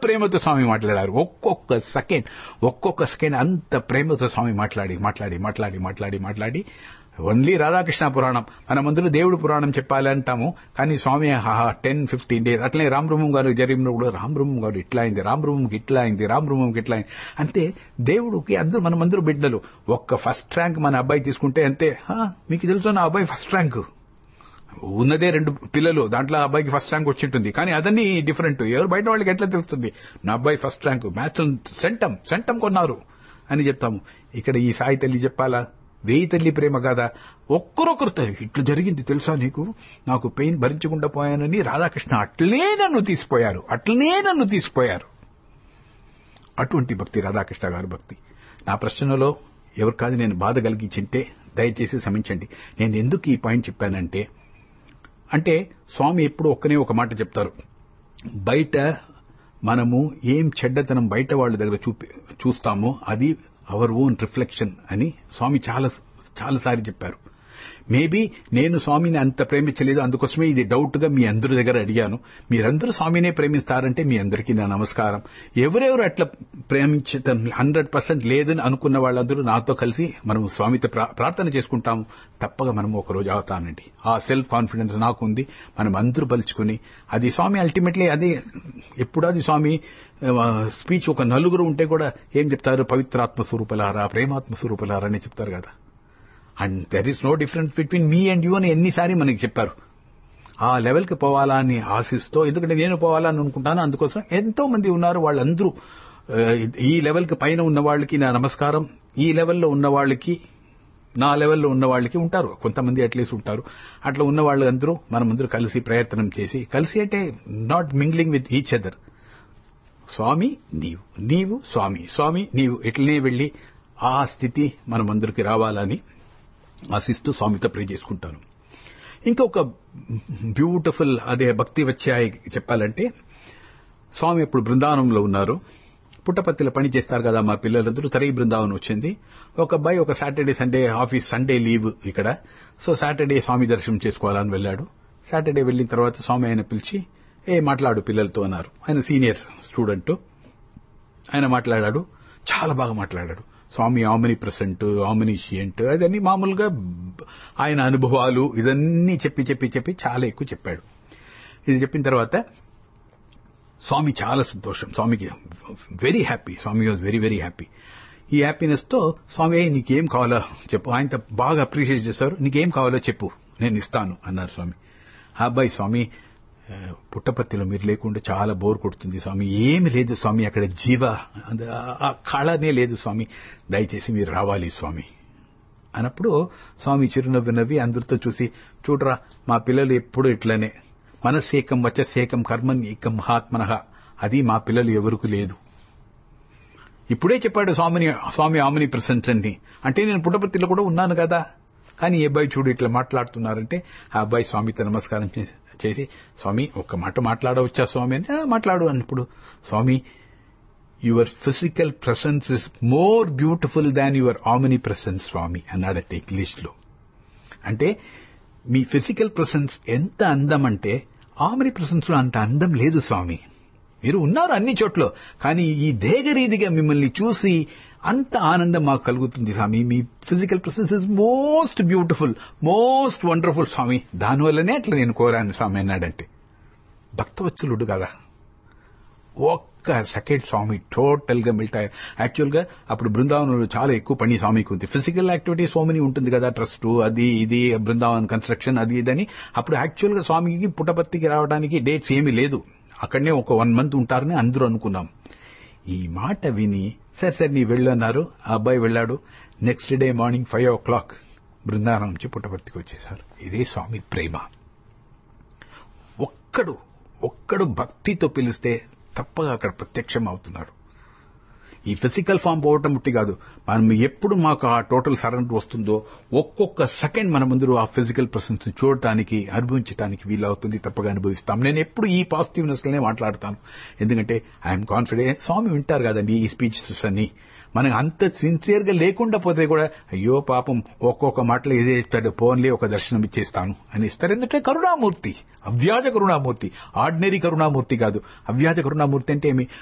ప్రేమతో స్వామి మాట్లాడారు ఒక్కొక్క సెకండ్ ఒక్కొక్క సెకండ్ అంత ప్రేమతో స్వామి మాట్లాడి మాట్లాడి మాట్లాడి మాట్లాడి మాట్లాడి ఓన్లీ రాధాకృష్ణ పురాణం మనమందరూ దేవుడు పురాణం చెప్పాలి అంటాము కానీ స్వామి టెన్ ఫిఫ్టీన్ డేస్ అట్లనే రామబ్రహ్మం గారు జరిగినప్పుడు రామబ్రహ్మం గారు ఇట్లా అయింది రామబ్రహ్మంకి ఇట్లా అయింది రామబ్రహ్మంకి ఇట్లా అయింది అంతే దేవుడికి అందరూ మనమందరూ బిడ్డలు ఒక్క ఫస్ట్ ర్యాంక్ మన అబ్బాయి తీసుకుంటే అంతే "హా, మీకు తెలుసు నా అబ్బాయి ఫస్ట్ ర్యాంక్ ఉన్నదే రెండు పిల్లలు దాంట్లో ఆ అబ్బాయికి ఫస్ట్ ర్యాంక్ వచ్చింటుంది కానీ అదన్నీ డిఫరెంట్ ఎవరు బయట వాళ్ళకి ఎట్లా తెలుస్తుంది నా అబ్బాయి first rank maths centum centum కొన్నారు అని చెప్తాము ఇక్కడ ఈ సాయి తల్లి చెప్పాలా వేయి తల్లి ప్రేమ కాదా ఒక్కరొకరు ఇట్లా జరిగింది తెలుసా నీకు నాకు పెయిన్ భరించకుండా పోయానని రాధాకృష్ణ అట్లే నన్ను తీసిపోయారు అట్లనే నన్ను తీసిపోయారు అటువంటి భక్తి రాధాకృష్ణ గారి భక్తి నా ప్రశ్నలో ఎవరు కాదు నేను బాధ కలిగించింటే దయచేసి క్షమించండి నేను ఎందుకు ఈ పాయింట్ చెప్పానంటే అంటే స్వామి ఎప్పుడు ఒక్కనే ఒక మాట చెప్తారు బయట మనము ఏం చెడ్డతనం బయట వాళ్ళ దగ్గర చూపి చూస్తామో అది అవర్ ఓన్ రిఫ్లెక్షన్ అని స్వామి చాలా చాలాసారి చెప్పారు మేబీ నేను స్వామిని అంత ప్రేమించలేదు అందుకోసమే ఇది డౌట్ గా మీ అందరి దగ్గర అడిగాను మీరందరూ స్వామినే ప్రేమిస్తారంటే మీ అందరికీ నా నమస్కారం ఎవరెవరు అట్లా ప్రేమించటం హండ్రెడ్ పర్సెంట్ లేదని అనుకున్న వాళ్ళందరూ నాతో కలిసి మనం స్వామితో ప్రా- ప్రార్థన చేసుకుంటాము తప్పగా మనం ఒక రోజు అవుతానండి ఆ సెల్ఫ్ కాన్ఫిడెన్స్ నాకు ఉంది మనం అందరూ పలుచుకుని అది స్వామి అల్టిమేట్లీ అది ఎప్పుడు అది స్వామి స్పీచ్ ఒక నలుగురు ఉంటే కూడా ఏం చెప్తారు పవిత్రాత్మ స్వరూపలారా ప్రేమాత్మ స్వరూపలారా అని చెప్తారు కదా and there is no difference between me and you అని ఎన్నిసారి మనకి చెప్పారు ఆ లెవెల్కి పోవాలా అని ఆశిస్తూ ఎందుకంటే నేను పోవాలని అనుకుంటాను అందుకోసం ఎంతో మంది ఉన్నారు వాళ్ళందరూ ఆ, ఈ లెవెల్కి పైన ఉన్న వాళ్ళకి నా నమస్కారం ఈ లెవెల్లో ఉన్న వాళ్ళకి నా లెవెల్లో ఉన్న వాళ్ళకి ఉంటారు కొంతమంది అట్లీస్ట్ ఉంటారు అట్లా ఉన్న వాళ్ళందరూ మనమందరూ కలిసి ప్రయత్నం చేసి కలిసి అంటే not mingling with each other Swami నీవు నీవు స్వామి స్వామి నీవు ఇట్లనే వెళ్లి ఆ స్థితి మనమందరికి రావాలని ఆశిస్తూ స్వామితో ప్రే చేసుకుంటాను ఇంకొక బ్యూటిఫుల్ అదే భక్తి వచ్చాయి చెప్పాలంటే స్వామి ఇప్పుడు బృందావనంలో ఉన్నారు పుట్టపత్తిలో పని చేస్తారు కదా మా పిల్లలందరూ తరై బృందావనం వచ్చింది ఒక అబ్బాయి ఒక Saturday Sunday office Sunday leave ఇక్కడ సో సాటర్డే స్వామి దర్శనం చేసుకోవాలని వెళ్ళాడు సాటర్డే వెళ్ళిన తర్వాత స్వామి ఆయన పిలిచి ఏ మాట్లాడు పిల్లలతో అన్నారు ఆయన సీనియర్ స్టూడెంట్ ఆయన మాట్లాడాడు చాలా బాగా మాట్లాడాడు స్వామి ఆమని ప్రెసెంట్ ఆమనిషియంట్ అదన్నీ మామూలుగా బ్- ఆయన అనుభవాలు ఇదన్నీ చెప్పి చెప్పి చెప్పి చాలా ఎక్కువ చెప్పాడు ఇది చెప్పిన తర్వాత స్వామి చాలా సంతోషం స్వామికి very happy Swami was very very happy ఈ హ్యాపీనెస్ తో స్వామి "ఏయ్, నీకేం కావాలో చెప్పు ఆయన బాగా అప్రిషియేట్ చేశారు నీకేం కావాలో చెప్పు నేను ఇస్తాను అన్నారు స్వామి ఆ అబ్బాయి స్వామి ఆ, పుట్టపర్తిలో మీరు లేకుండా చాలా బోర్ కొడుతుంది స్వామి ఏమి లేదు స్వామి అక్కడ జీవ అంద- ఆ- ఆ కళనే లేదు స్వామి దయచేసి మీరు రావాలి స్వామి అన్నప్పుడు స్వామి చిరునవ్వు నవ్వి అందరితో చూసి చూడరా మా పిల్లలు ఎప్పుడు ఇట్లనే మనస్సేకం వచ్చసేకం కర్మన్ ఏకం మహాత్మన అది మా పిల్లలు ఎవరికి లేదు ఇప్పుడే చెప్పాడు స్వామిని స్వామి ఆమెని ప్రసెంట్ అని అంటే నేను పుట్టపర్తిలో కూడా ఉన్నాను కదా కానీ ఈ అబ్బాయి చూడు ఇట్లా మాట్లాడుతున్నారంటే ఆ అబ్బాయి స్వామితో నమస్కారం చేసి- చేసి స్వామి ఒక్క మాట మాట్లాడవచ్చా స్వామి అని "ఆ, మాట్లాడు అన్నప్పుడు Swami your physical presence is more beautiful than your omni presence Swami అన్నాడట ఇంగ్లీష్ లో అంటే మీ ఫిజికల్ ప్రెసెన్స్ ఎంత అందం అంటే ఆమిని ప్రెసెన్స్ లో అంత అందం లేదు స్వామి మీరు ఉన్నారు అన్ని చోట్ల కానీ ఈ దేగరీదిగా మిమ్మల్ని చూసి అంత ఆనందం మాకు కలుగుతుంది స్వామి మీ physical presence is most beautiful most wonderful Swami దానివల్లనే అట్లా నేను కోరాను స్వామి అన్నాడంటే భక్తవత్సలుడు కదా ఒక్క సెకండ్ స్వామి టోటల్ గా మిల్ట్ యాక్చువల్ గా అప్పుడు బృందావనంలో చాలా ఎక్కువ పని స్వామికి ఉంది ఫిజికల్ యాక్టివిటీ స్వామిని ఉంటుంది కదా ట్రస్ట్ అది ఇది బృందావన్ కన్స్ట్రక్షన్ అది ఇదని అప్పుడు యాక్చువల్ గా స్వామికి పుట్టపర్తికి రావడానికి డేట్స్ ఏమీ లేదు అక్కడనే ఒక వన్ మంత్ ఉంటారని అందరూ అనుకున్నాం ఈ మాట విని సరే సరే నీ వెళ్ళు అన్నారు ఆ అబ్బాయి వెళ్ళాడు next day morning five o'clock Brindavanam నుంచి పుట్టపర్తికి వచ్చేశారు ఇదే స్వామి ప్రేమ ఒక్కడు ఒక్కడు భక్తితో పిలిస్తే తప్పగా అక్కడ ప్రత్యక్షం అవుతున్నాడు ఈ ఫిజికల్ ఫామ్ పోవటం ముట్టి కాదు మనం ఎప్పుడు మాకు ఆ టోటల్ సరెండర్ వస్తుందో ఒక్కొక్క సెకండ్ మన ముందు ఆ ఫిజికల్ పర్సన్స్ చూడటానికి అనుభవించడానికి వీలవుతుంది తప్పగా అనుభవిస్తాం నేను ఎప్పుడు ఈ పాజిటివ్నెస్ లోనే మాట్లాడతాను ఎందుకంటే ఐఎమ్ కాన్ఫిడెంట్ స్వామి వింటారు కదండి ఈ స్పీచెస్ అన్ని మనకు అంత సిన్సియర్ గా లేకుండా పోతే కూడా అయ్యో పాపం ఒక్కొక్క మాటలో ఏదే చెప్తాడు పోన్లే ఒక దర్శనం ఇచ్చేస్తాను అని ఇస్తారు ఎందుకంటే కరుణామూర్తి అవ్యాజ కరుణామూర్తి ఆర్డినరీ కరుణామూర్తి కాదు అవ్యాజ కరుణామూర్తి అంటే ఏమి